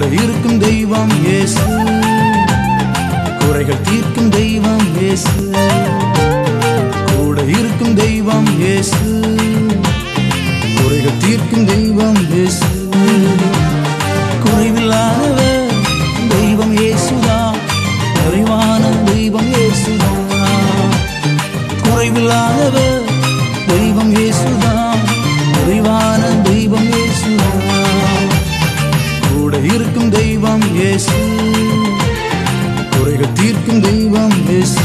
கூட இருக்கும் தெய்வம் இயேசு குறைகள் தீர்க்கும் தெய்வம் இயேசு கூட இருக்கும் தெய்வம் இயேசு குறைகள் தீர்க்கும் தெய்வம் இயேசு குறைவில்லாதவர் தெய்வம் இயேசுதான் நிறைவான தெய்வம் இயேசுதான் குறைவில்லாதவர் தெய்வம் இயேசுதான் நிறைவான தெய்வம் இயேசுதான் கூட இருக்கும் தெய்வம் இயேசு குறைகள் தீர்க்கும் தெய்வம் இயேசு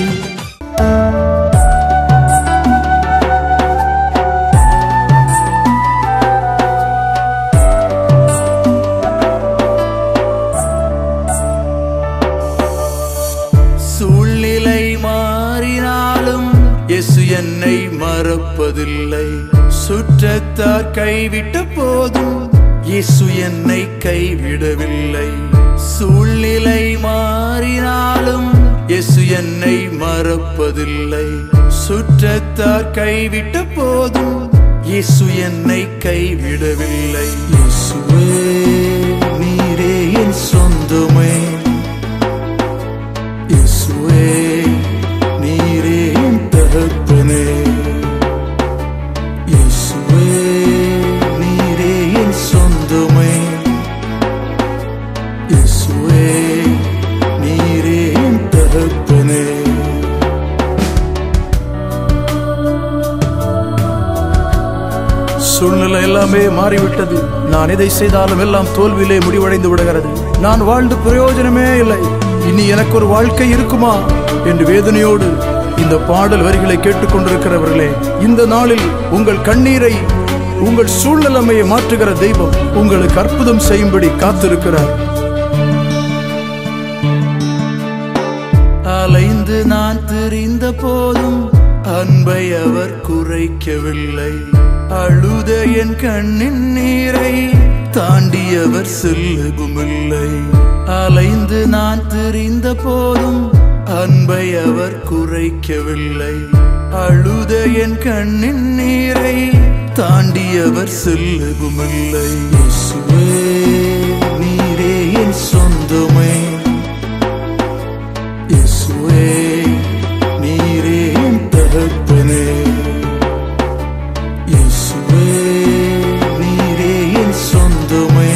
சூழ்நிலை மாறினாலும் இயேசு என்னை மறப்பதில்லை சுற்றத்தார் கைவிட்ட போதும் இயேசு என்னை கைவிடவில்லை சூழ்நிலை மாறினாலும் இயேசு என்னை மறப்பதில்லை சுற்றத்தார் கைவிட்ட போதும் இயேசு என்னை கைவிடவில்லை இயேசுவே நீரே என் சொந்தமே இயேசுவே நீரே என் தகப்பனே இயேசுவே நீரே என் சொந்தமே இயேசுவே நீரே என் தகப்பனே சூழ்நிலை எல்லாமே மாறிவிட்டது நான் எதை செய்தாலும் எல்லாம் தோல்வியிலே முடிவடைந்து விடுகிறது நான் வாழ்ந்து பிரயோஜனமே இல்லை இனி எனக்கு ஒரு வாழ்க்கை இருக்குமா என்று வேதனையோடு இந்த பாடல் வரிகளை கேட்டுக்கொண்டிருக்கிறவர்களே இந்த நாளில் உங்கள் கண்ணீரை உங்கள் சூழ்நிலைமையை மாற்றுகிற தெய்வம் உங்களுக்கு அற்புதம் செய்யும்படி காத்திருக்கிறார் அலைந்து நான் திரிந்த போதும் அன்பை அவர் குறைக்கவில்லை அழுத என் கண்ணின் நீரை தாண்டியவர் செல்லகுமில்லை அலைந்து நான் திரிந்த போதும் அன்பை அவர் குறைக்கவில்லை அழுத என் கண்ணின் நீரை தாண்டியவர் செல்லகுமில்லை இயேசுவே நீரே என் சொந்தமே இயேசுவே நீரே என் தகப்பனே இயேசுவே நீரே என் சொந்தமே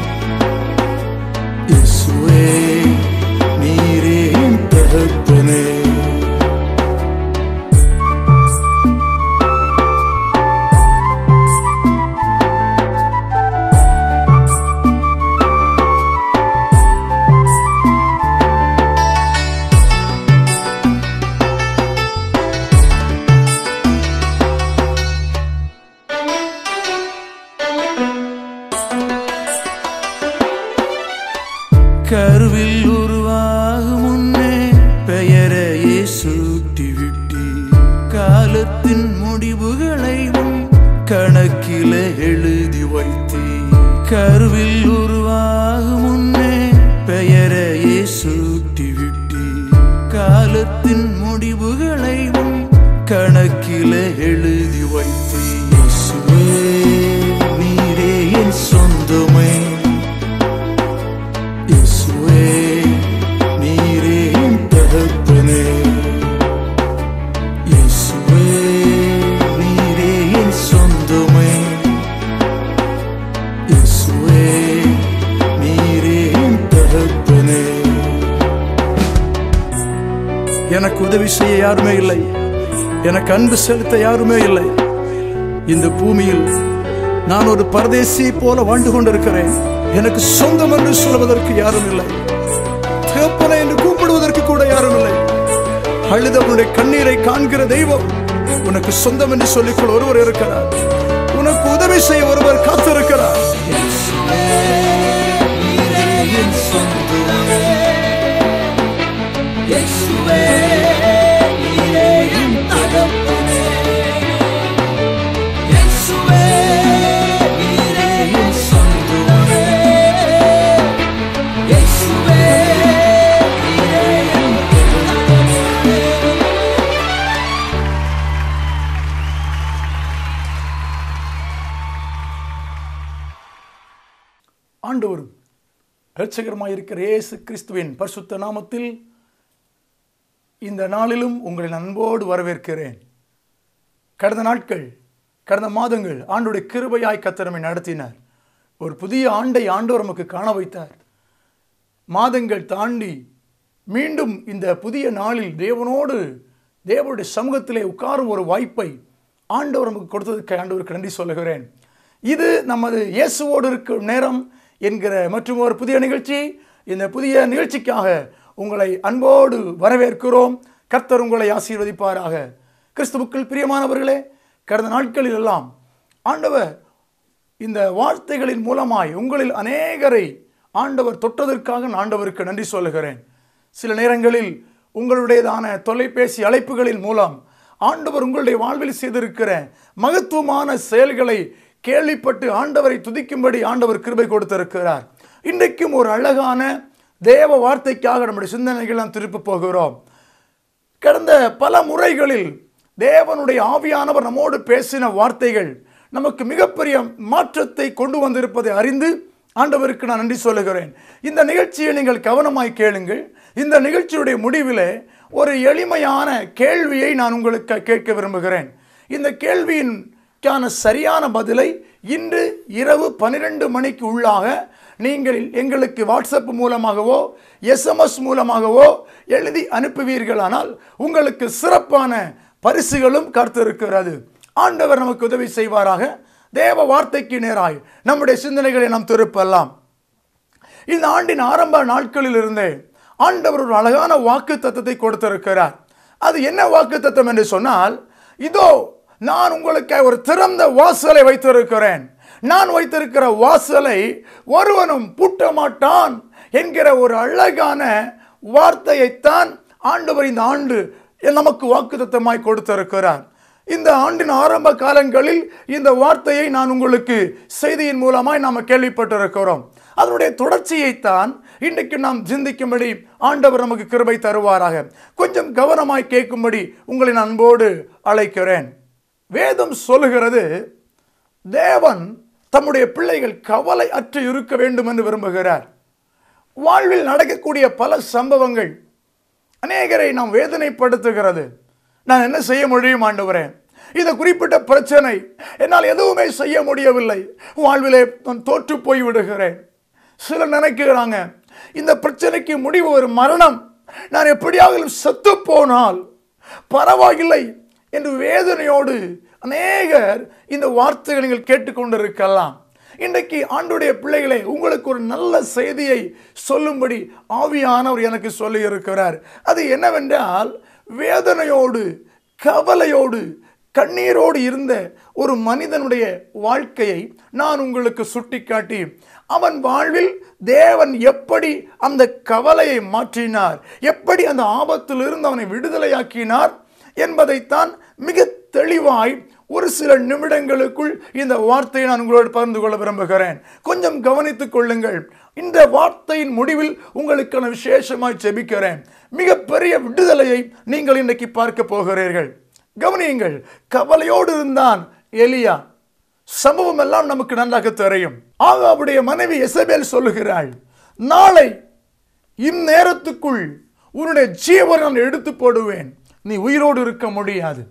இயேசுவே நீரே என் தகப்பனே கருவில் உருவாகும் முன்னே பெயரையே சூட்டி விட்டி காலத்தின் முடிவுகளையும் கணக்கில எழுதி வைத்தீ கருவில் உருவாகும் முன்னே பெயரையே சூட்டி விட்டி காலத்தின் முடிவுகளையும் கணக்கில எழுதி வைத்தீ இயேசுவே நீரே என் சொந்தமே இயேசுவே நீரே என் தகப்பனே இயேசுவே நீரே என் சொந்தமே இயேசுவே நீரே என் தகப்பனே எனக்கு உதவி செய்ய யாருமே இல்லை எனக்கு அன்பு செலுத்த யாருமே இல்லை இந்த பூமியில் நான் ஒரு பரதேசி போல வாழ்ந்து கொண்டிருக்கிறேன் எனக்கு சொந்தம் என்று சொல்வதற்கு யாரும் இல்லை தகப்பனை என்று கூப்பிடுவதற்கு கூட யாரும் இல்லை அழுதவனுடைய கண்ணீரை காண்கிற தெய்வம் உனக்கு சொந்தம் என்று சொல்லிக்கொள் ஒருவர் இருக்கிறார் உனக்கு உதவி செய்ய ஒருவர் காத்திருக்கிறார் என் சொந்தமே இயேசுவே நீரே என் தகப்பனே இயேசுவே நீரே என் சொந்தமே இயேசுவே நீரே என் தகப்பனே ஆண்டவரும் இரட்சகரமாயிருக்கிற இயேசு கிறிஸ்துவின் பரிசுத்த நாமத்தில் இந்த நாளிலும் உங்களை அன்போடு வரவேற்கிறேன் கடந்த நாட்கள் கடந்த மாதங்கள் ஆண்டுடைய கிருபையாய் கத்தரமை நடத்தினார் ஒரு புதிய ஆண்டை ஆண்டவர் நமக்கு காண வைத்தார் மாதங்கள் தாண்டி மீண்டும் இந்த புதிய நாளில் தேவனோடு தேவனுடைய சமூகத்திலே உட்காரும் ஒரு வாய்ப்பை ஆண்டவர் நமக்கு கொடுத்ததுக்கு ஆண்டவருக்கு நன்றி சொல்லுகிறேன் இது நமது இயேசுவோடு இருக்கும் நேரம் என்கிற மற்றும் ஒரு புதிய நிகழ்ச்சி இந்த புதிய நிகழ்ச்சிக்காக உங்களை அன்போடு வரவேற்கிறோம் கர்த்தர் உங்களை ஆசீர்வதிப்பாராக கிறிஸ்துவுக்குள் பிரியமானவர்களே கடந்த நாட்களில் எல்லாம் ஆண்டவர் இந்த வார்த்தைகளின் மூலமாய் உங்களில் அநேகரை ஆண்டவர் தொட்டதற்காக நான் ஆண்டவருக்கு நன்றி சொல்லுகிறேன் சில நேரங்களில் உங்களுடையதான தொலைபேசி அழைப்புகளின் மூலம் ஆண்டவர் உங்களுடைய வாழ்வில் செய்திருக்கிற மகத்துவமான செயல்களை கேள்விப்பட்டு ஆண்டவரை துதிக்கும்படி ஆண்டவர் கிருபை கொடுத்திருக்கிறார் இன்றைக்கும் ஒரு அழகான தேவ வார்த்தைக்காக நம்முடைய சிந்தனைகள் நாம் திருப்ப போகிறோம் கடந்த பல முறைகளில் தேவனுடைய ஆவியானவர் நம்மோடு பேசின வார்த்தைகள் நமக்கு மிகப்பெரிய மாற்றத்தை கொண்டு வந்திருப்பதை அறிந்து ஆண்டவருக்கு நான் நன்றி சொல்லுகிறேன் இந்த நிகழ்ச்சியை நீங்கள் கவனமாய் கேளுங்கள் இந்த நிகழ்ச்சியுடைய முடிவிலே ஒரு எளிமையான கேள்வியை நான் உங்களுக்கு கேட்க விரும்புகிறேன் இந்த கேள்வியின்கான சரியான பதிலை இன்று இரவு பன்னிரெண்டு மணிக்கு உள்ளாக நீங்கள் எங்களுக்கு வாட்ஸ்அப் மூலமாகவோ எஸ்எம்எஸ் மூலமாகவோ எழுதி அனுப்புவீர்களானால் உங்களுக்கு சிறப்பான பரிசுகளும் காத்திருக்கிறது ஆண்டவர் நமக்கு உதவி செய்வாராக தேவ வார்த்தைக்கு நேராய் நம்முடைய சிந்தனைகளை நாம் திருப்பலாம் இந்த ஆண்டின் ஆரம்ப நாட்களில் இருந்தே ஆண்டவர் ஒரு அழகான வாக்கு தத்தத்தை கொடுத்திருக்கிறார் அது என்ன வாக்கு தத்தம் என்று சொன்னால் இதோ நான் உங்களுக்கு ஒரு திறந்த வாசலை வைத்திருக்கிறேன் நான் வைத்திருக்கிற வாசலை ஒருவனும் பூட்ட மாட்டான் என்கிற ஒரு அழகான வார்த்தையைத்தான் ஆண்டவர் இந்த ஆண்டு நமக்கு வாக்குத்தத்தமாய் கொடுத்திருக்கிறார் இந்த ஆண்டின் ஆரம்ப காலங்களில் இந்த வார்த்தையை நான் உங்களுக்கு செய்தியின் மூலமாய் நாம் கேள்விப்பட்டிருக்கிறோம் அதனுடைய தொடர்ச்சியைத்தான் இன்றைக்கு நாம் சிந்திக்கும்படி ஆண்டவர் நமக்கு கிருபை தருவாராக கொஞ்சம் கவனமாய் கேட்கும்படி உங்களை நான் அன்போடு அழைக்கிறேன் வேதம் சொல்லுகிறது தேவன் தம்முடைய பிள்ளைகள் கவலை அற்று இருக்க வேண்டும் என்று விரும்புகிறார் வாழ்வில் நடக்கக்கூடிய பல சம்பவங்கள் அநேகரை நாம் வேதனைப்படுத்துகிறது நான் என்ன செய்ய முடியும் ஆண்டவரே இந்த குறிப்பிட்ட பிரச்சனை என்னால் எதுவுமே செய்ய முடியவில்லை வாழ்விலே நான் தோற்று போய் விடுகிறேன் சிலர் நினைக்கிறாங்க இந்த பிரச்சனைக்கு முடிவு ஒரு மரணம் நான் எப்படியாவது செத்து போனால் பரவாயில்லை என்று வேதனையோடு அநேகர் இந்த வார்த்தைகளை நீங்கள் கேட்டுக்கொண்டிருக்கலாம் இன்றைக்கு ஆண்டுடைய பிள்ளைகளே உங்களுக்கு ஒரு நல்ல செய்தியை சொல்லும்படி ஆவியானவர் எனக்கு சொல்லி இருக்கிறார் அது என்னவென்றால் வேதனையோடு கவலையோடு கண்ணீரோடு இருந்த ஒரு மனிதனுடைய வாழ்க்கையை நான் உங்களுக்கு சுட்டிக்காட்டி அவன் வாழ்வில் தேவன் எப்படி அந்த கவலையை மாற்றினார் எப்படி அந்த ஆபத்திலிருந்து அவனை விடுதலையாக்கினார் என்பதைத்தான் மிக தெளிவாய் ஒரு சில நிமிடங்களுக்குள் இந்த வார்த்தையை நான் உங்களோடு பகிர்ந்து கொள்ள விரும்புகிறேன் கொஞ்சம் கவனித்துக் கொள்ளுங்கள் இந்த வார்த்தையின் முடிவில் உங்களுக்கான விசேஷமாய் ஜெபிக்கிறேன் மிகப்பெரிய விடுதலையை நீங்கள் இன்னைக்கு பார்க்க போகிறீர்கள் கவனியுங்கள் கவலையோடு இருந்தான் எலியா சம்பவம் எல்லாம் நமக்கு நன்றாக தெரியும் ஆக அவருடைய மனைவி எசபேல் சொல்லுகிறாள் நாளை இந்நேரத்துக்குள் உன்னுடைய ஜீவனை நான் எடுத்து போடுவேன் நீ உயிரோடு இருக்க முடியாது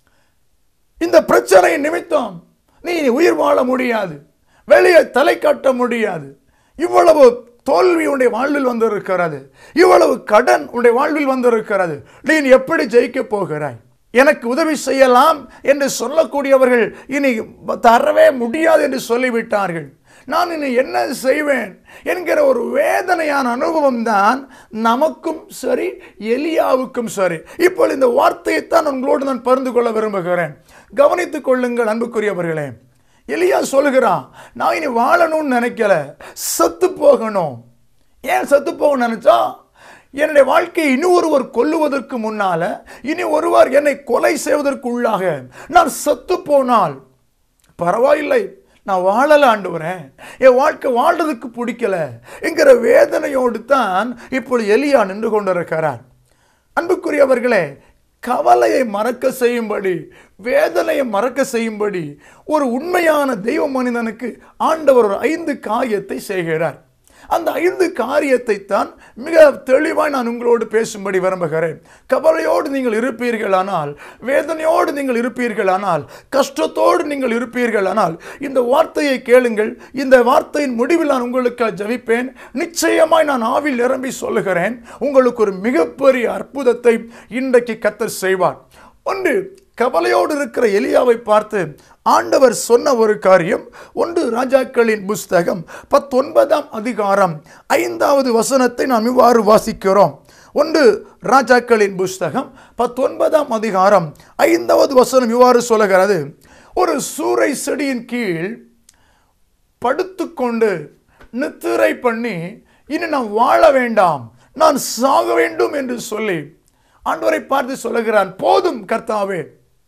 இந்த பிரச்சனை நிமித்தம் நீ உயிர் வாழ முடியாது வெளியே தலை காட்ட முடியாது இவ்வளவு தோல்வி உன்னுடைய வாழ்வில் வந்திருக்கிறது இவ்வளவு கடன் உன்னுடைய வாழ்வில் வந்திருக்கிறது நீ எப்படி ஜெயிக்க போகிறாய் எனக்கு உதவி செய்யலாம் என்று சொல்லக்கூடியவர்கள் இனி தரவே முடியாது என்று சொல்லிவிட்டார்கள் நான் இனி என்ன செய்வேன் என்கிற ஒரு வேதனையான அனுபவம் தான் நமக்கும் சரி எலியாவுக்கும் சரி இப்போ இந்த வார்த்தையைத்தான் உங்களோடு நான் பகிர்ந்து கொள்ள விரும்புகிறேன் கவனித்துக் கொள்ளுங்கள் அன்புக்குரியவர்களே எலியா சொல்லுகிறான் நான் இனி வாழணும்னு நினைக்கல சத்து போகணும் ஏன் சத்து போகணும்னு நினைச்சா என்னுடைய வாழ்க்கையை இனி ஒருவர் கொல்லுவதற்கு முன்னால இனி ஒருவர் என்னை கொலை செய்வதற்கு உள்ளாக நான் சத்து போனால் பரவாயில்லை நான் வாழல ஆண்டுவரேன் என் வாழ்க்கை வாழ்றதுக்கு பிடிக்கல என்கிற வேதனையோடு தான் இப்பொழுது எலியா நின்று கொண்டிருக்கிறார் அன்புக்குரியவர்களே கவலையை மறக்க செய்யும்படி வேதனையை மறக்க செய்யும்படி ஒரு உண்மையான தெய்வ மனிதனுக்கு ஆண்டவர் ஒரு ஐந்து காரியத்தை செய்கிறார் அந்த ஐந்து காரியத்தை தான் மிக தெளிவாய் நான் உங்களோடு பேசும்படி விரும்புகிறேன் கவலையோடு நீங்கள் இருப்பீர்களானால் வேதனையோடு நீங்கள் இருப்பீர்களானால் கஷ்டத்தோடு நீங்கள் இருப்பீர்களானால் இந்த வார்த்தையை கேளுங்கள் இந்த வார்த்தையின் முடிவில் நான் உங்களுக்கு ஜெபிப்பேன் நிச்சயமாய் நான் ஆவில் நிரம்பி சொல்லுகிறேன் உங்களுக்கு ஒரு மிகப்பெரிய அற்புதத்தை இன்றைக்கு கத்தர் செய்வார் ஒன்று கவலையோடு இருக்கிற எலியாவை பார்த்து ஆண்டவர் சொன்ன ஒரு காரியம் ஒன்று ராஜாக்களின் புஸ்தகம் பத்தொன்பதாம் அதிகாரம் ஐந்தாவது வசனத்தை நாம் இவ்வாறு வாசிக்கிறோம் ஒன்று ராஜாக்களின் புஸ்தகம் பத்தொன்பதாம் அதிகாரம் ஐந்தாவது வசனம் இவ்வாறு சொல்லுகிறது ஒரு சூறை செடியின் கீழ் படுத்துக்கொண்டு நித்திரை பண்ணி இனி நான் வாழ வேண்டாம் நான் சாக வேண்டும் என்று சொல்லி ஆண்டவரை பார்த்து சொல்லுகிறான் போதும் கர்த்தாவே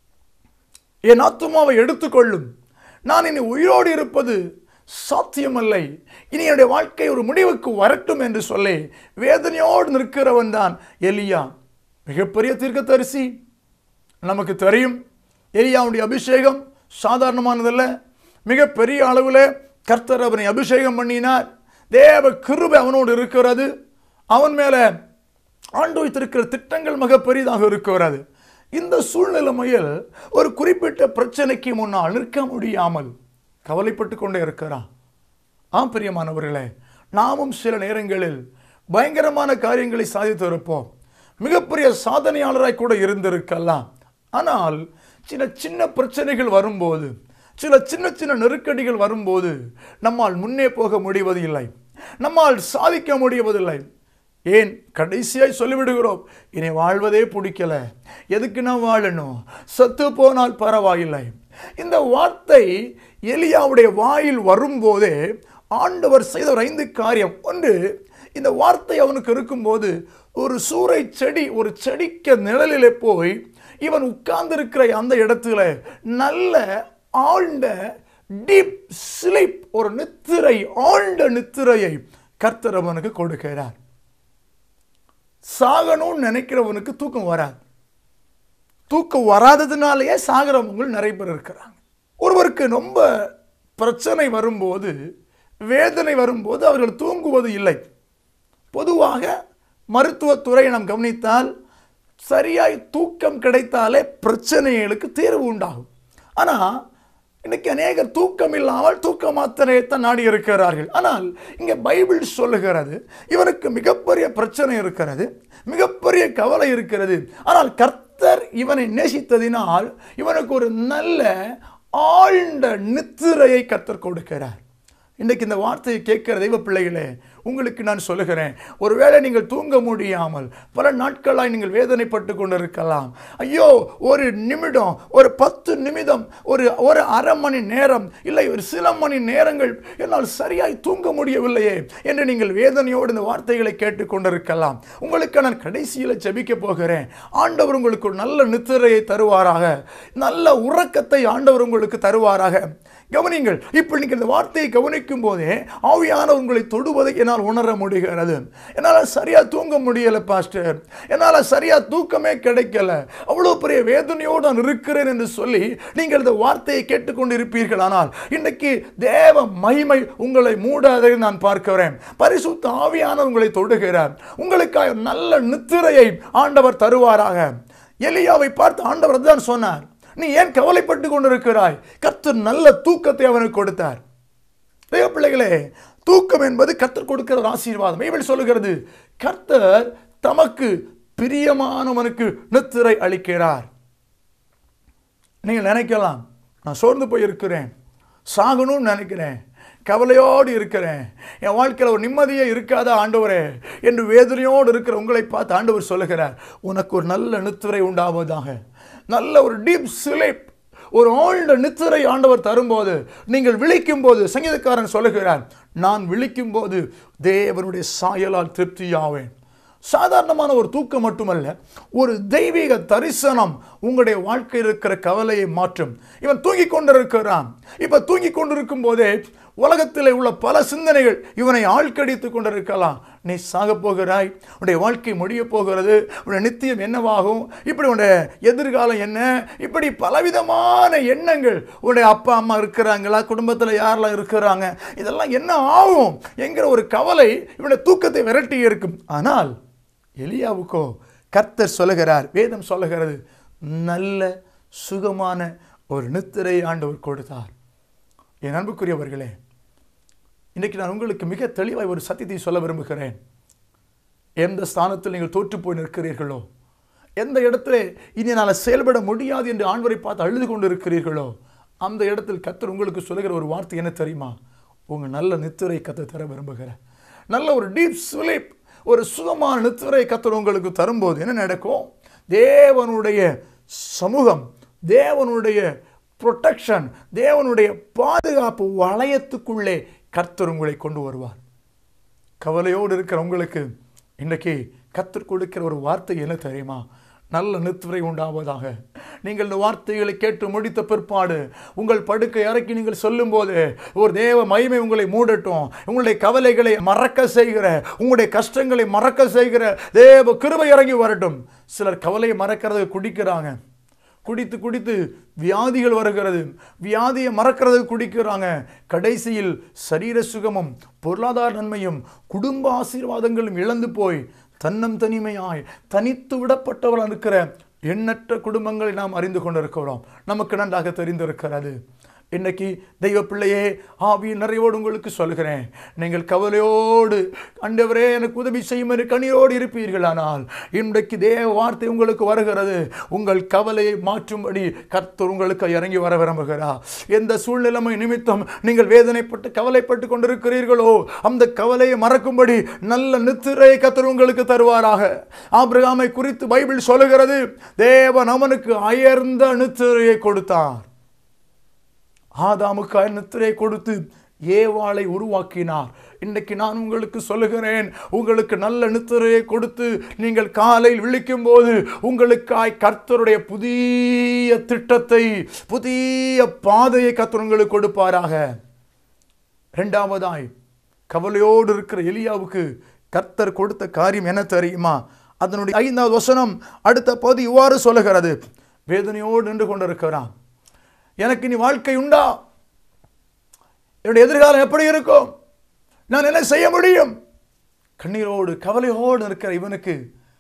என் ஆத்துமாவை எடுத்துக்கொள்ளும் நான் இனி உயிரோடு இருப்பது சாத்தியமல்லை இனி என்னுடைய வாழ்க்கை ஒரு முடிவுக்கு வரட்டும் என்று சொல்லி வேதனையோடு நிற்கிறவன் தான் எலியா மிகப்பெரிய தீர்க்கதரிசி நமக்கு தெரியும் எலியாவுடைய அபிஷேகம் சாதாரணமானதல்ல மிகப்பெரிய அளவில் கர்த்தர் அவனை அபிஷேகம் பண்ணினார் தேவ கிருபை அவனோடு இருக்கிறது அவன் மேலே ஆண்டு வைத்திருக்கிற திட்டங்கள் மிக பெரிதாக இருக்கிறது இந்த சூழ்நிலைமையில் ஒரு குறிப்பிட்ட பிரச்சனைக்கு முன்னால் நிற்க முடியாமல் கவலைப்பட்டு கொண்டே இருக்கிறான் ஆம் பிரியமானவர்களே நாமும் சில நேரங்களில் பயங்கரமான காரியங்களை சாதித்திருப்போம் மிகப்பெரிய சாதனையாளராய் கூட இருந்திருக்கலாம் ஆனால் சின்ன சின்ன பிரச்சனைகள் வரும்போது சில சின்ன சின்ன நெருக்கடிகள் வரும்போது நம்மால் முன்னே போக முடிவதில்லை நம்மால் சாதிக்க முடிவதில்லை ஏன் கடைசியாய் சொல்லிவிடுகிறோம் இனி வாழ்வதே பிடிக்கல எதுக்கு நான் வாழணும் சத்து போனால் பரவாயில்லை இந்த வார்த்தை எலியாவுடைய வாயில் வரும்போதே ஆண்டவர் செய்த ஒரு ஐந்து காரியம் ஒன்று இந்த வார்த்தை அவனுக்கு இருக்கும்போது ஒரு சூறை செடி ஒரு செடிக்க நிழலிலே போய் இவன் உட்கார்ந்திருக்கிற அந்த இடத்துல நல்ல ஆழ்ந்த டீப் ஸ்லீப் ஒரு நித்திரை ஆழ்ந்த நித்திரையை கர்த்தர் அவனுக்கு கொடுக்கிறார் சாகணும்னு நினைக்கிறவனுக்கு தூக்கம் வராது தூக்கம் வராததுனாலேயே சாகிறவங்க நிறைய பேர் இருக்கிறாங்க ஒருவருக்கு ரொம்ப பிரச்சனை வரும்போது வேதனை வரும்போது அவர்கள் தூங்குவது இல்லை பொதுவாக மருத்துவத்துறையை நாம் கவனித்தால் சரியாய் தூக்கம் கிடைத்தாலே பிரச்சனைகளுக்கு தீர்வு உண்டாகும் ஆனால் இன்னைக்கு அநேகர் தூக்கம் இல்லாமல் தூக்க மாத்திரையை தான் நாடி இருக்கிறார்கள் ஆனால் இங்கே பைபிள் சொல்லுகிறது இவனுக்கு மிகப்பெரிய பிரச்சனை இருக்கிறது மிகப்பெரிய கவலை இருக்கிறது ஆனால் கர்த்தர் இவனை நேசித்ததினால் இவனுக்கு ஒரு நல்ல ஆழ்ந்த நித்திரையை கர்த்தர் கொடுக்கிறார் இன்றைக்கு இந்த வார்த்தையை கேட்கிற தெய்வ பிள்ளைகளே உங்களுக்கு நான் சொல்லுகிறேன் ஒருவேளை நீங்கள் தூங்க முடியாமல் பல நாட்களாய் நீங்கள் வேதனைப்பட்டு கொண்டிருக்கலாம் ஐயோ ஒரு நிமிடம் ஒரு பத்து நிமிடம் ஒரு ஒரு அரை மணி நேரம் இல்லை ஒரு சில மணி நேரங்கள் என்னால் சரியாய் தூங்க முடியவில்லையே என்று நீங்கள் வேதனையோடு இந்த வார்த்தைகளை கேட்டுக்கொண்டிருக்கலாம் உங்களுக்கு நான் கடைசியில் ஜெபிக்க போகிறேன் ஆண்டவர் உங்களுக்கு ஒரு நல்ல நித்திரையை தருவாராக நல்ல உறக்கத்தை ஆண்டவர் உங்களுக்கு தருவாராக கவனிங்கள் இப்போ நீங்கள் இந்த வார்த்தையை கவனிக்கும் போதே ஆவியான உங்களை தொடுவதை என்னால் உணர முடிகிறது என்னால் சரியா தூங்க முடியல பாஸ்டர் என்னால் சரியா தூக்கமே கிடைக்கல அவ்வளோ பெரிய வேதனையோடு நான் இருக்கிறேன் என்று சொல்லி நீங்கள் இந்த வார்த்தையை கேட்டுக்கொண்டு இருப்பீர்கள் ஆனால் இன்னைக்கு தேவ மகிமை உங்களை மூடாதை நான் பார்க்கிறேன் பரிசுத்த ஆவியான உங்களை தொடுகிறார் உங்களுக்காக நல்ல நித்திரையை ஆண்டவர் தருவாராக எலியாவை பார்த்து ஆண்டவர் தான் சொன்னார் நீ ஏன் கவலைப்பட்டு கொண்டிருக்கிறாய் கர்த்தர் நல்ல தூக்கத்தை அவனுக்கு கொடுத்தார் தேவ பிள்ளைகளே தூக்கம் என்பது கர்த்தர் கொடுக்கிற ஒரு ஆசீர்வாதம் பைபிள் சொல்லுகிறது கர்த்தர் தமக்கு பிரியமானவனுக்கு நித்திரை அளிக்கிறார் நீங்கள் நினைக்கலாம் நான் சோர்ந்து போய் இருக்கிறேன் சாகணும்னு நினைக்கிறேன் கவலையோடு இருக்கிறேன் என் வாழ்க்கையில் ஒரு நிம்மதியே இருக்காதா ஆண்டவரே என்று வேதனையோடு இருக்கிற உங்களை பார்த்து ஆண்டவர் சொல்லுகிறார் உனக்கு ஒரு நல்ல நித்திரை உண்டாவதாக நல்ல ஒரு டீப் ஸ்லீப் ஒரு ஆழ்ந்த நித்திரை ஆண்டவர் தரும்போது நீங்கள் விழிக்கும் போது சங்கீதக்காரன் சொல்லுகிறார் நான் விழிக்கும் போது தேவனுடைய சாயலால் திருப்தியாவேன் சாதாரணமான ஒரு தூக்கம் மட்டுமல்ல ஒரு தெய்வீக தரிசனம் உங்களுடைய வாழ்க்கையில் இருக்கிற கவலையை மாற்றும் இவன் தூங்கி கொண்டிருக்கிறான் இப்ப தூங்கி கொண்டிருக்கும் போதே உலகத்திலே உள்ள பல சிந்தனைகள் இவனை ஆழ்கடித்து கொண்டிருக்கலாம் நீ சாக போகிறாய் உன்னுடைய வாழ்க்கை முடிய போகிறது உன்னுடைய நித்தியம் என்னவாகும் இப்படி உன்னுடைய எதிர்காலம் என்ன இப்படி பலவிதமான எண்ணங்கள் உன்னுடைய அப்பா அம்மா இருக்கிறாங்களா குடும்பத்தில் யாரெல்லாம் இருக்கிறாங்க இதெல்லாம் என்ன ஆகும் என்கிற ஒரு கவலை இவனுடைய தூக்கத்தை விரட்டி இருக்கும் ஆனால் எலியாவுக்கோ கர்த்தர் சொல்லுகிறார் வேதம் சொல்லுகிறது நல்ல சுகமான ஒரு நித்திரை ஆண்டவர் கொடுத்தார் என் அன்புக்குரியவர்களே இன்றைக்கு நான் உங்களுக்கு மிக தெளிவாய் ஒரு சத்தியத்தை சொல்ல விரும்புகிறேன் எந்த ஸ்தானத்தில் நீங்கள் தோற்று போய் நிற்கிறீர்களோ எந்த இடத்துல இனி என்னால் செயல்பட முடியாது என்று ஆண்வரை பார்த்து அழுது கொண்டு இருக்கிறீர்களோ அந்த இடத்தில் கத்தர் உங்களுக்கு சொல்லுகிற ஒரு வார்த்தை என்ன தெரியுமா உங்கள் நல்ல நித்திரை கத்தை தர விரும்புகிறேன் நல்ல ஒரு டீப் ஸ்லீப் ஒரு சுகமான நித்திரை கத்தர் உங்களுக்கு தரும்போது என்ன நடக்கும் தேவனுடைய சமூகம் தேவனுடைய ப்ரொட்டெக்ஷன் தேவனுடைய பாதுகாப்பு வளையத்துக்குள்ளே கர்த்தர் உங்களை கொண்டு வருவார் கவலையோடு இருக்கிற உங்களுக்கு இன்றைக்கி கத்தர் கொடுக்கிற ஒரு வார்த்தை என்ன தெரியுமா நல்ல நித்துரை உண்டாவதாக நீங்கள் இந்த வார்த்தைகளை கேட்டு முடித்த பிற்பாடு உங்கள் படுக்கை அறைக்கு நீங்கள் சொல்லும்போது ஒரு தேவ மகிமை உங்களை மூடட்டும் உங்களுடைய கவலைகளை மறக்க செய்கிற உங்களுடைய கஷ்டங்களை மறக்க செய்கிற தேவ கிருபை இறங்கி வரட்டும் சிலர் கவலையை மறக்கிறத குடிக்கிறாங்க குடித்து குடித்து வியாதிகள் வருகிறது வியாதியை மறக்கிறது குடிக்கிறாங்க கடைசியில் சரீர சுகமும் பொருளாதார நன்மையும் குடும்ப ஆசீர்வாதங்களும் இழந்து போய் தன்னம் தனிமையாய் தனித்து விடப்பட்டவர்கள் இருக்கிற எண்ணற்ற குடும்பங்களை நாம் அறிந்து கொண்டிருக்கிறோம் நமக்கு நன்றாக தெரிந்திருக்கிறது இன்னைக்கு தெய்வ பிள்ளையே ஆவியின் நிறைவோடு உங்களுக்கு சொல்கிறேன் நீங்கள் கவலையோடு அண்டவரே எனக்கு உதவி செய்யும் என்று கண்ணீரோடு இருப்பீர்களானால் இன்றைக்கு தேவ வார்த்தை உங்களுக்கு வருகிறது உங்கள் கவலையை மாற்றும்படி கர்த்தர் உங்களுக்கு இறங்கி வர விரும்புகிறார் எந்த சூழ்நிலைமை நிமித்தம் நீங்கள் வேதனைப்பட்டு கவலைப்பட்டு கொண்டிருக்கிறீர்களோ அந்த கவலையை மறக்கும்படி நல்ல நித்திரை கர்த்தர் உங்களுக்கு தருவாராக ஆபிரகாமை குறித்து பைபிள் சொல்லுகிறது தேவன் அவனுக்கு அயர்ந்த நித்திரையை கொடுத்தார் ஆதாமுக்கு நித்திரை கொடுத்து ஏவாளை உருவாக்கினார் இன்றைக்கு நான் உங்களுக்கு சொல்லுகிறேன் உங்களுக்கு நல்ல நித்திரையை கொடுத்து நீங்கள் காலையில் விழிக்கும் போது உங்களுக்காய் கர்த்தருடைய புதிய திட்டத்தை புதிய பாதையை கர்த்தர் உங்களுக்கு கொடுப்பாராக இரண்டாவதாய் கவலையோடு இருக்கிற எலியாவுக்கு கர்த்தர் கொடுத்த காரியம் என்ன தெரியுமா அதனுடைய ஐந்தாவது வசனம் அடுத்த பகுதி இவ்வாறு சொல்லுகிறது வேதனையோடு நின்று கொண்டிருக்கிறான் எனக்கு இனி வாழ்க்கை உண்டா என்னுடைய எதிர்காலம் எப்படி இருக்கும் நான் என்ன செய்ய முடியும் கண்ணீரோடு கவலையோடு இருக்கிற இவனுக்கு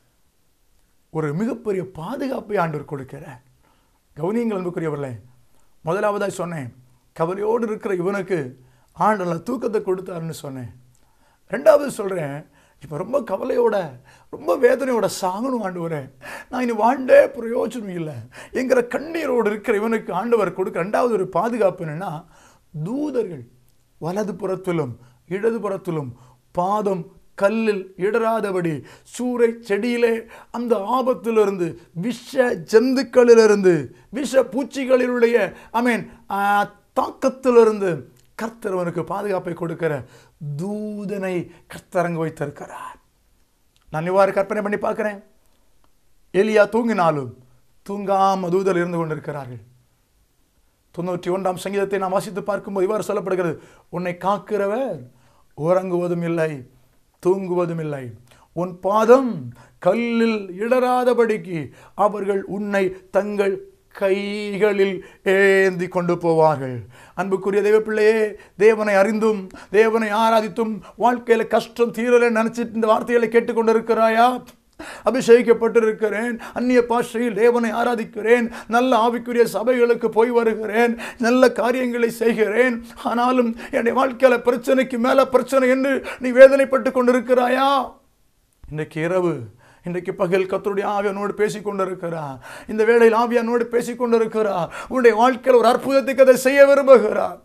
ஒரு மிகப்பெரிய பாதுகாப்பை ஆண்டவர் கொடுக்கிறார் கவனியங்கள் அன்புக்குரியவர்களே முதலாவதாக சொன்னேன் கவலையோடு இருக்கிற இவனுக்கு ஆண்டவர் தூக்கத்தை கொடுத்தாருன்னு சொன்னேன் ரெண்டாவது சொல்கிறேன் இப்போ ரொம்ப கவலையோட ரொம்ப வேதனையோட சாகணும் ஆண்டவரே நான் இனி வாழ்ந்தே பிரயோஜனம் இல்லை என்கிற கண்ணீரோடு இருக்கிற இவனுக்கு ஆண்டவர் கொடுக்க ரெண்டாவது ஒரு பாதுகாப்பு என்னன்னா தூதர்கள் வலது புறத்திலும் இடது புறத்திலும் பாதம் கல்லில் இடராதபடி சூறை செடியிலே அந்த ஆபத்திலிருந்து விஷ ஜந்துக்களிலிருந்து விஷ பூச்சிகளிலுடைய ஐ மீன் தாக்கத்திலிருந்து கர்த்தர் அவனுக்கு பாதுகாப்பை கொடுக்கிற தூதனை கர்த்தரங்க வைத்திருக்கிறார் நான் இவ்வாறு கற்பனை பண்ணி பார்க்கிறேன் எலியா தூங்கினாலும் தூங்காம தூதல் இருந்து கொண்டிருக்கிறார்கள் தொண்ணூற்றி ஒன்றாம் சங்கீதத்தை நாம் வாசித்து பார்க்கும்போது இவ்வாறு சொல்லப்படுகிறது உன்னை காக்கிறவர் உறங்குவதும் இல்லை தூங்குவதும் இல்லை உன் பாதம் கல்லில் இடராதபடிக்கு அவர்கள் உன்னை தங்கள் கைகளில் ஏந்தி கொண்டு போவார்கள் அன்புக்குரிய தெய்வ பிள்ளையே தேவனை அறிந்தும் தேவனை ஆராதித்தும் வாழ்க்கையில கஷ்டம் தீரலை நினைச்சிட்டு இந்த வார்த்தைகளை கேட்டுக்கொண்டிருக்கிறாயா அபிஷேகிக்கப்பட்டிருக்கிறேன் அந்நிய பாஷையில் தேவனை ஆராதிக்கிறேன் நல்ல ஆவிக்குரிய சபைகளுக்கு போய் வருகிறேன் நல்ல காரியங்களை செய்கிறேன் ஆனாலும் என்னுடைய வாழ்க்கையில பிரச்சனைக்கு மேல பிரச்சனை என்று நீ வேதனைப்பட்டு கொண்டிருக்கிறாயா இன்றைக்கு இரவு இன்றைக்கு பகல் கத்தருடைய ஆவியானோடு பேசிக் கொண்டிருக்கிறார் இந்த வேளையில் ஆவியானோடு பேசிக் கொண்டிருக்கிறார் உன்னுடைய வாழ்க்கையில் ஒரு அற்புதத்துக்கு அதை செய்ய விரும்புகிறார்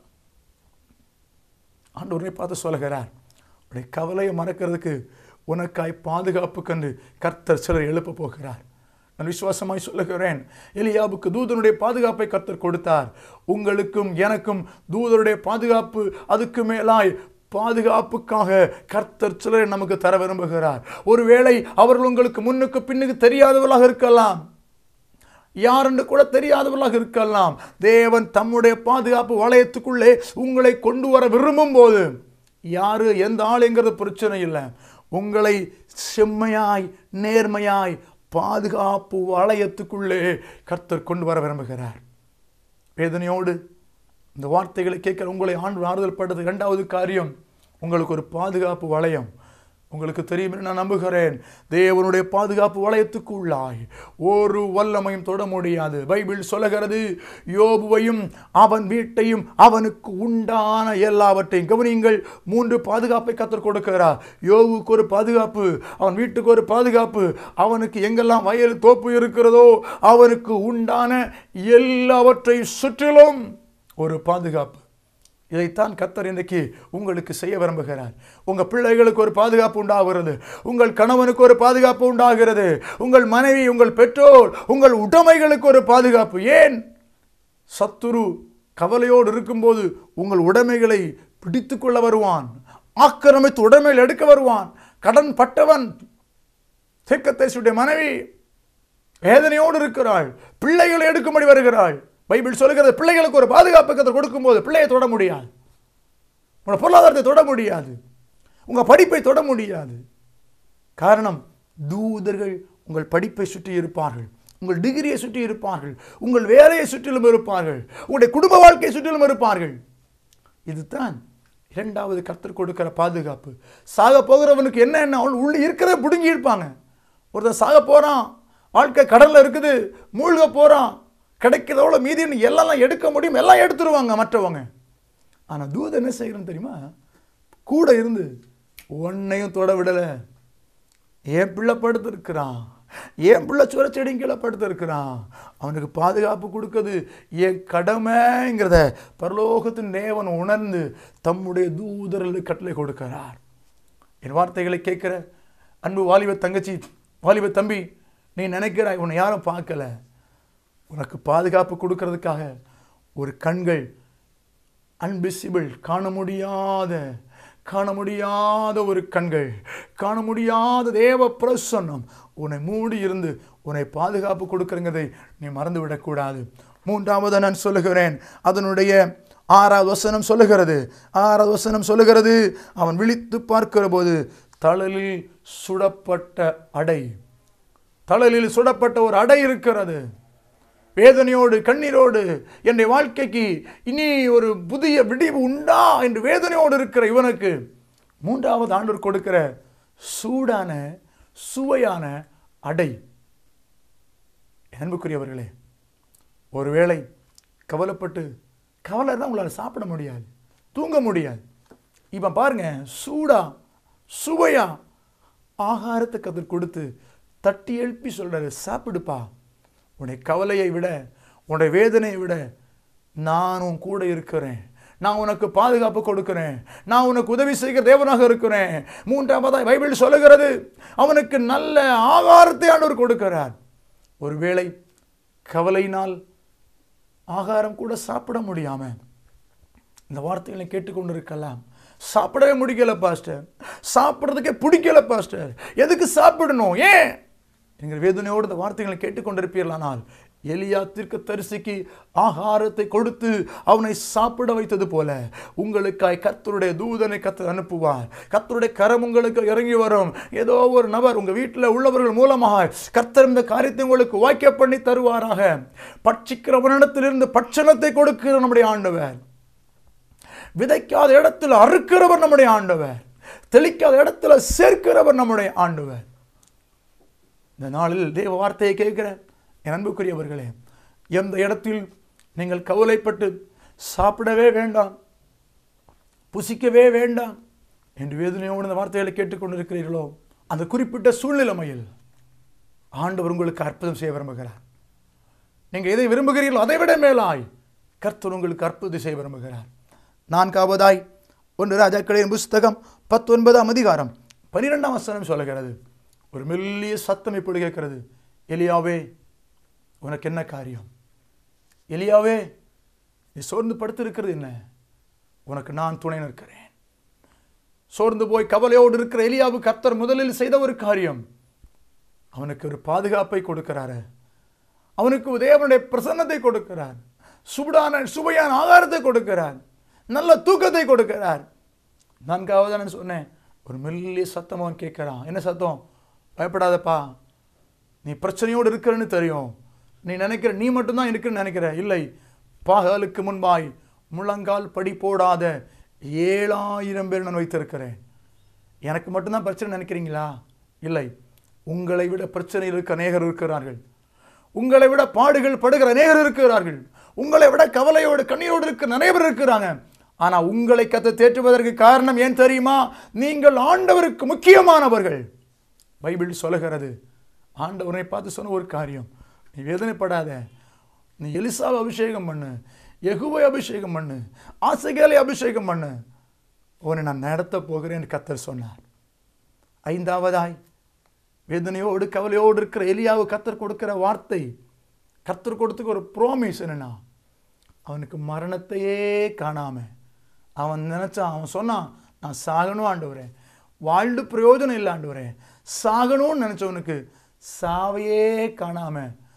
ஆண்டவரை பார்த்து சொல்லுகிறார் உடைய கவலையை மறக்கிறதுக்கு உனக்காய் பாதுகாப்பு கண்டு கர்த்தர் சிலர் எழுப்ப போகிறார் நான் விசுவாசமாய் சொல்லுகிறேன் எலியாவுக்கு தூதனுடைய பாதுகாப்பை கர்த்தர் கொடுத்தார் உங்களுக்கும் எனக்கும் தூதருடைய பாதுகாப்பு அதுக்கு மேலாய் பாதுகாப்புக்காக கர்த்தர் சிலரை நமக்கு தர விரும்புகிறார் ஒருவேளை அவர்கள் உங்களுக்கு முன்னுக்கு பின்னுக்கு தெரியாதவர்களாக இருக்கலாம் யார் என்று கூட தெரியாதவர்களாக இருக்கலாம் தேவன் தம்முடைய பாதுகாப்பு வளையத்துக்குள்ளே உங்களை கொண்டு வர விரும்பும் போது யாரு எந்த ஆளுங்கிறது பிரச்சனை இல்லை உங்களை செம்மையாய் நேர்மையாய் பாதுகாப்பு வளையத்துக்குள்ளே கர்த்தர் கொண்டு வர விரும்புகிறார் வேதனையோடு இந்த வார்த்தைகளை கேட்கிற உங்களை ஆண்டு ஆறுதல் படுறது இரண்டாவது காரியம் உங்களுக்கு ஒரு பாதுகாப்பு வளையம் உங்களுக்கு தெரியும் என்று நான் நம்புகிறேன் தேவனுடைய பாதுகாப்பு வளையத்துக்கு உள்ளாய் ஒரு வல்லமையும் தொட முடியாது பைபிள் சொல்லுகிறது யோபுவையும் அவன் வீட்டையும் அவனுக்கு உண்டான எல்லாவற்றையும் கவனியுங்கள் மூன்று பாதுகாப்பை கத்தர் கொடுக்கிறார் யோபுக்கு ஒரு பாதுகாப்பு அவன் வீட்டுக்கு ஒரு பாதுகாப்பு அவனுக்கு எங்கெல்லாம் வயல் தோப்பு இருக்கிறதோ அவனுக்கு உண்டான எல்லாவற்றை சுற்றிலும் ஒரு பாதுகாப்பு இதைத்தான் கத்தர் இன்றைக்கு உங்களுக்கு செய்ய விரும்புகிறார் உங்கள் பிள்ளைகளுக்கு ஒரு பாதுகாப்பு உண்டாகிறது உங்கள் கணவனுக்கு ஒரு பாதுகாப்பு உண்டாகிறது உங்கள் மனைவி உங்கள் பெற்றோர் உங்கள் உடைமைகளுக்கு ஒரு பாதுகாப்பு ஏன் சத்துரு கவலையோடு இருக்கும்போது உங்கள் உடைமைகளை பிடித்து கொள்ள வருவான் ஆக்கிரமித்து உடைமையில் எடுக்க வருவான் கடன் பட்டவன் தேக்கத்தேசுடைய மனைவி வேதனையோடு இருக்கிறாள் பிள்ளைகளை எடுக்கும்படி வருகிறாள் பைபிள் சொல்லுகிறது பிள்ளைகளுக்கு ஒரு பாதுகாப்பு கத்தர் கொடுக்கும்போது பிள்ளையை தொட முடியாது உங்களோட பொருளாதாரத்தை தொட முடியாது உங்கள் படிப்பை தொட முடியாது காரணம் தூதர்கள் உங்கள் படிப்பை சுற்றி இருப்பார்கள் உங்கள் டிகிரியை சுற்றி இருப்பார்கள் உங்கள் வேலையை சுற்றிலும் இருப்பார்கள் உங்களுடைய குடும்ப வாழ்க்கையை சுற்றிலும் இருப்பார்கள் இதுதான் இரண்டாவது கர்த்தர் கொடுக்கிற பாதுகாப்பு சாக போகிறவனுக்கு என்ன என்ன அவன் உள்ள இருக்கிறத பிடுங்கி இருப்பாங்க ஒருத்தன் சாக போகிறான் வாழ்க்கை கடலில் இருக்குது மூழ்க போகிறான் கிடைக்கிறதோட மீதின்னு எல்லாம் எடுக்க முடியும் எல்லாம் எடுத்துருவாங்க மற்றவங்க ஆனால் தூதன் என்ன செய்கிறேன்னு தெரியுமா கூட இருந்து ஒன்னையும் தொட விடலை என் பிள்ளை படுத்திருக்கிறான் என் பிள்ளை சுரச்செடியும் கீழே படுத்திருக்கிறான் அவனுக்கு பாதுகாப்பு கொடுக்குறது என் கடமைங்கிறத பரலோகத்தின் தேவன் உணர்ந்து தம்முடைய தூதர்களுக்கு கட்டளை கொடுக்கிறார் என் வார்த்தைகளை கேட்கிற அன்பு வாலிப தங்கச்சி வாலிப தம்பி நீ நினைக்கிறாய் உன்னை யாரும் பார்க்கல உனக்கு பாதுகாப்பு கொடுக்கறதுக்காக ஒரு கண்கள் அன்பிசிபிள் காண முடியாத காண முடியாத ஒரு கண்கள் காண முடியாத தேவ பிரசன்னம் உன்னை மூடி இருந்து உன்னை பாதுகாப்பு கொடுக்கறங்கிறதை நீ மறந்து விடக்கூடாது மூன்றாவது நான் சொல்லுகிறேன் அதனுடைய ஆறாவது வசனம் சொல்லுகிறது ஆறாவது வசனம் சொல்லுகிறது அவன் விழித்து பார்க்கிற போது தழலில் சுடப்பட்ட அடை தழலில் சுடப்பட்ட ஒரு அடை இருக்கிறது வேதனையோடு கண்ணீரோடு என்னுடைய வாழ்க்கைக்கு இனி ஒரு புதிய விடிவு உண்டா என்று வேதனையோடு இருக்கிற இவனுக்கு மூன்றாவது ஆண்டவர் கொடுக்கிற சூடான சுவையான அடை அன்புக்குரியவர்களே ஒருவேளை கவலைப்பட்டு கவலை தான் உங்களால் சாப்பிட முடியாது தூங்க முடியாது இப்போ பாருங்க சூடா சுவையா ஆகாரத்தை கதிர் கொடுத்து தட்டி எழுப்பி சொல்றாரு சாப்பிடுப்பா உன்னை கவலையை விட உன்னுடைய வேதனையை விட நான் உன் கூட இருக்கிறேன் நான் உனக்கு பாதுகாப்பு கொடுக்கிறேன் நான் உனக்கு உதவி செய்கிற தேவனாக இருக்கிறேன் மூன்றாவதாய் பைபிள் சொல்லுகிறது அவனுக்கு நல்ல ஆகாரத்தை ஆண்டவர் கொடுக்கிறார் ஒருவேளை கவலையினால் ஆகாரம் கூட சாப்பிட முடியாம இந்த வார்த்தைகளை கேட்டுக்கொண்டு இருக்கலாம் சாப்பிடவே முடிக்கல பாஸ்டர் சாப்பிட்றதுக்கே பிடிக்கல பாஸ்டர் எதுக்கு சாப்பிடணும் ஏன் என்கிற வேதனையோடு இந்த வார்த்தைகளை கேட்டுக்கொண்டிருப்பீர்களானால் எலியா தீர்க்க தரிசிக்கு ஆகாரத்தை கொடுத்து அவனை சாப்பிட வைத்தது போல உங்களுக்காய் கர்த்தருடைய தூதனை கத்தர் அனுப்புவார் கர்த்தருடைய கரம் உங்களுக்கு இறங்கி வரும் ஏதோ ஒரு நபர் உங்க வீட்டில் உள்ளவர்கள் மூலமாக கர்த்தர் இந்த காரியத்தை உங்களுக்கு வாக்கிய பண்ணி தருவாராக பட்சிக்கிறவனிடத்திலிருந்து பட்சணத்தை கொடுக்கிற நம்முடைய ஆண்டவர் விதைக்காத இடத்துல அறுக்கிறவர் நம்முடைய ஆண்டவர் தெளிக்காத இடத்துல சேர்க்கிறவர் நம்முடைய ஆண்டவர் இந்த நாளில் தேவ வார்த்தையை கேட்கிற என் அன்புக்குரியவர்களே எந்த இடத்தில் நீங்கள் கவலைப்பட்டு சாப்பிடவே வேண்டாம் புசிக்கவே வேண்டாம் என்று வேதனையோடு இந்த வார்த்தைகளை கேட்டுக்கொண்டிருக்கிறீர்களோ அந்த குறிப்பிட்ட சூழ்நிலைமையில் ஆண்டவர் உங்களுக்கு அற்புதம் செய்ய விரும்புகிறார் நீங்கள் எதை விரும்புகிறீர்களோ அதை விட மேலாய் கர்த்தர் உங்களுக்கு அற்புதம் செய்ய விரும்புகிறார் நான்காவதாய் ஒன்று ராஜாக்களின் புஸ்தகம் பத்தொன்பதாம் அதிகாரம் பனிரெண்டாம் வசனம் சொல்லுகிறது ஒரு மெல்லிய சத்தம் இப்படி கேட்கிறது எலியாவே உனக்கு என்ன காரியம் எலியாவே நீ சோர்ந்து படுத்திருக்கிறது என்ன உனக்கு நான் துணை நிற்கிறேன் சோர்ந்து போய் கவலையோடு இருக்கிற எலியாவு கர்த்தர் முதலில் செய்த ஒரு காரியம் அவனுக்கு ஒரு பாதுகாப்பை கொடுக்கிறாரு அவனுக்கு தேவனுடைய பிரசன்னத்தை கொடுக்கிறார் சுடான சுவையான ஆகாரத்தை கொடுக்கிறார் நல்ல தூக்கத்தை கொடுக்கிறார் நான்காவது நான் சொன்னேன் ஒரு மெல்லிய சத்தம் அவன் கேட்கிறான் என்ன சத்தம் பயப்படாதப்பா நீ பிரச்சனையோடு இருக்கிறன்னு தெரியும் நீ நினைக்கிற நீ மட்டும்தான் இருக்குன்னு நினைக்கிற இல்லை பகலுக்கு முன்பாய் முழங்கால் படி போடாத ஏழாயிரம் பேர் நான் வைத்திருக்கிறேன் எனக்கு மட்டும்தான் பிரச்சனை நினைக்கிறீங்களா இல்லை உங்களை விட பிரச்சனையில் இருக்க அநேகர் இருக்கிறார்கள் உங்களை விட பாடுகள் படுகிற அநேகர் இருக்கிறார்கள் உங்களை விட கவலையோடு கண்ணீரோடு இருக்க நிறைய பேர் இருக்கிறாங்க ஆனா உங்களை கத்த தேற்றுவதற்கு காரணம் ஏன் தெரியுமா நீங்கள் ஆண்டவருக்கு முக்கியமானவர்கள் பைபிள் சொல்லுகிறது ஆண்டவரை பார்த்து சொன்ன ஒரு காரியம் நீ வேதனைப்படாத நீ எலிசாவை அபிஷேகம் பண்ணு யெகூவை அபிஷேகம் பண்ணு ஆசைகளை அபிஷேகம் பண்ணு உன்னை நான் நடத்த போகிறேன் கத்தர் சொன்னார் ஐந்தாவதாய் வேதனையோடு கவலையோடு இருக்கிற எலியாவு கத்தர் கொடுக்கிற வார்த்தை கத்தர் கொடுத்துக்க ஒரு ப்ரோமிஸ் என்னன்னா அவனுக்கு மரணத்தையே காணாம அவன் நினைச்சான் அவன் சொன்னான் நான் சாகணும் ஆண்டவரே வாழ்ந்து பிரயோஜனம் இல்லை ஆண்டவரே சாகணும்னு நினைச்சவனுக்கு சாவையே காணாம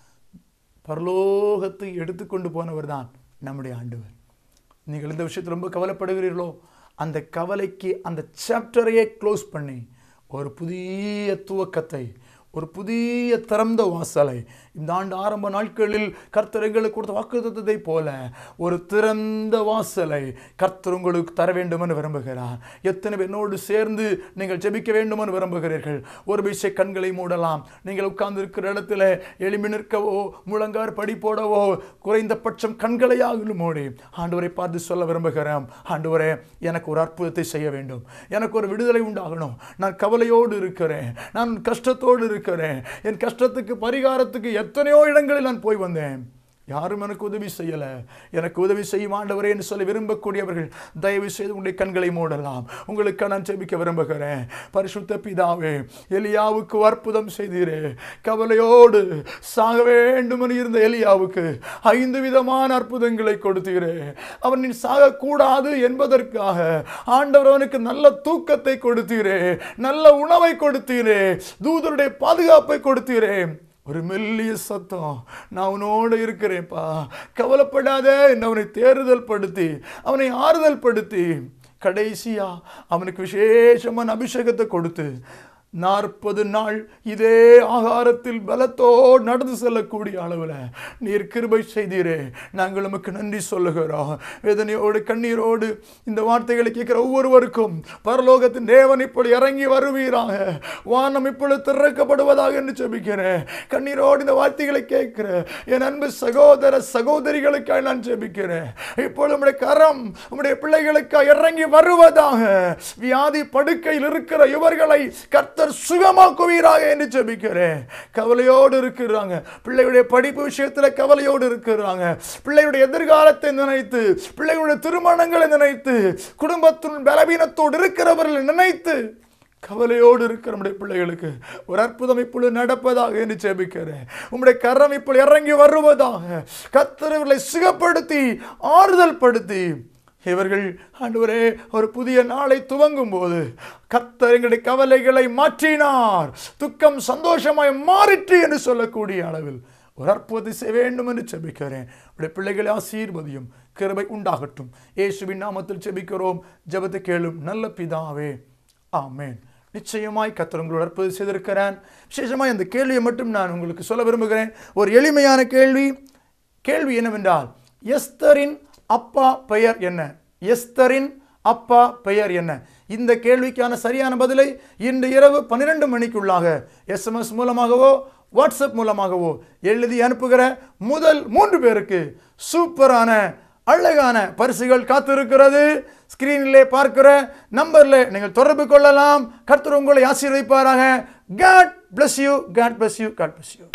பரலோகத்தை எடுத்துக்கொண்டு போனவர் தான் நம்முடைய ஆண்டவர் நீங்கள் இந்த விஷயத்தில் ரொம்ப கவலைப்படுகிறீர்களோ அந்த கவலைக்கு அந்த சாப்டரையே க்ளோஸ் பண்ணி ஒரு புதிய துவக்கத்தை ஒரு புதிய திறந்த வாசலை இந்த ஆண்டு ஆரம்ப நாட்களில் கர்த்தர் எங்களுக்கு கொடுத்த வாக்குத்தத்தை போல ஒரு திறந்த வாசலை கர்த்தர் உங்களுக்கு தர வேண்டும் என்று விரும்புகிறார் எத்தனை பேர் என்னோடு சேர்ந்து நீங்கள் ஜெபிக்க வேண்டும் என்று விரும்புகிறீர்கள் ஒரு விஷய கண்களை மூடலாம் நீங்கள் உட்கார்ந்து இருக்கிற இடத்துல எளிமை நிற்கவோ முழங்கார் படி போடவோ குறைந்தபட்சம் கண்களையாகிலும் மூடி ஆண்டவரை பார்த்து சொல்ல விரும்புகிறேன் ஆண்டவரே எனக்கு ஒரு அற்புதத்தை செய்ய வேண்டும் எனக்கு ஒரு விடுதலை உண்டாகணும் நான் கவலையோடு இருக்கிறேன் நான் கஷ்டத்தோடு இருக்கிறேன் என் கஷ்டத்துக்கு பரிகாரத்துக்கு எத்தனையோ இடங்களில் நான் போய் வந்தேன் யாரும் எனக்கு உதவி செய்யல எனக்கு உதவி செய்யும் ஆண்டவரே என்று சொல்லி விரும்பக்கூடியவர்கள் தயவு செய்து உங்களுடைய கண்களை மூடலாம் உங்களுக்கு நான் ஜெபிக்க விரும்புகிறேன் பரிசுத்த பிதாவே எலியாவுக்கு அற்புதம் செய்தீரே கவலையோடு சாக வேண்டும் என்று இருந்த எலியாவுக்கு ஐந்து விதமான அற்புதங்களை கொடுத்தீரே அவன் நீ சாகக்கூடாது என்பதற்காக ஆண்டவர் அவனுக்கு நல்ல தூக்கத்தை கொடுத்தீரே நல்ல உணவை கொடுத்தீரே தூதருடைய பாதுகாப்பை கொடுத்தீரே ஒரு மெல்லிய சத்தம் நான் அவனோடு இருக்கிறேன்ப்பா கவலைப்படாத என்று அவனை தேறுதல் படுத்தி அவனை ஆறுதல் படுத்தி கடைசியா அவனுக்கு விசேஷமான அபிஷேகத்தை கொடுத்து நாற்பது நாள் இதே ஆகாரத்தில் பலத்தோடு நடந்து செல்லக்கூடிய அளவில் நீர் கிருபை செய்தீரே நாங்கள் உமக்கு நன்றி சொல்லுகிறோம் வேதனையோடு கண்ணீரோடு இந்த வார்த்தைகளை கேட்கிற ஒவ்வொருவருக்கும் பரலோகத்தின் தேவன் இப்படி இறங்கி வருவீராக வானம் இப்பொழுது திறக்கப்படுவதாக என்று ஜெபிக்கிறேன் கண்ணீரோடு இந்த வார்த்தைகளை கேட்கிற என் அன்பு சகோதர சகோதரிகளுக்காக நான் ஜெபிக்கிறேன் இப்பொழுது உம்முடைய கரம் உம்முடைய பிள்ளைகளுக்காக இறங்கி வருவதாக வியாதி படுக்கையில் இருக்கிற இவர்களை கர்த்தர் சுகமாக்குவீராக என்று ஜெபிக்கிறேன் கவலையோடு இருக்கிறாங்க பிள்ளையுடைய படிப்பு விஷயத்துல கவலையோடு இருக்கிறாங்க பிள்ளையுடைய எதிர்காலத்தை நினைத்து பிள்ளைகளுடைய திருமணங்களை நினைத்து குடும்பத்தின் பலவீனத்தோடு இருக்கிறவர்களை நினைத்து கவலையோடு இருக்கிற நம்முடைய பிள்ளைகளுக்கு ஒரு அற்புதம் இப்பொழுது நடப்பதாக என்று ஜெபிக்கிறேன் உம்முடைய கரம் இப்பொழுது இறங்கி வருவதாக கத்தரவர்களை சுகப்படுத்தி ஆறுதல் படுத்தி இவர்கள் ஆண்டவரே ஒரு புதிய நாளை துவங்கும் போது கர்த்தர் எங்களுடைய கவலைகளை மாற்றினார் துக்கம் சந்தோஷமாய் மாறிற்று என்று சொல்லக்கூடிய அளவில் ஒரு அற்புதத்தை செய்ய வேண்டும் என்று செபிக்கிறேன் உடைய பிள்ளைகளை ஆசீர்வதியும் கிருபை உண்டாகட்டும் இயேசுவின் நாமத்தில் செபிக்கிறோம் ஜெபத்தை கேளும் நல்ல பிதாவே ஆமென் நிச்சயமாய் கர்த்தர் உங்களோட அற்புதம் செய்திருக்கிறேன் விசேஷமாய் அந்த கேள்வியை மட்டும் நான் உங்களுக்கு சொல்ல விரும்புகிறேன் ஒரு எளிமையான கேள்வி கேள்வி என்னவென்றால் எஸ்தரின் அப்பா பெயர் என்ன எஸ்தரின் அப்பா பெயர் என்ன இந்த கேள்விக்கான சரியான பதிலை இன்று இரவு பன்னிரெண்டு மணிக்குள்ளாக எஸ்எம்எஸ் மூலமாகவோ வாட்ஸ்அப் மூலமாகவோ எழுதி அனுப்புகிற முதல் மூன்று பேருக்கு சூப்பரான அழகான பரிசுகள் காத்திருக்கிறது ஸ்கிரீனிலே பார்க்கிற நம்பர்ல நீங்கள் தொடர்பு கொள்ளலாம் கர்த்தர் உங்களை ஆசீர்வதிப்பாராக God bless you God bless you God bless you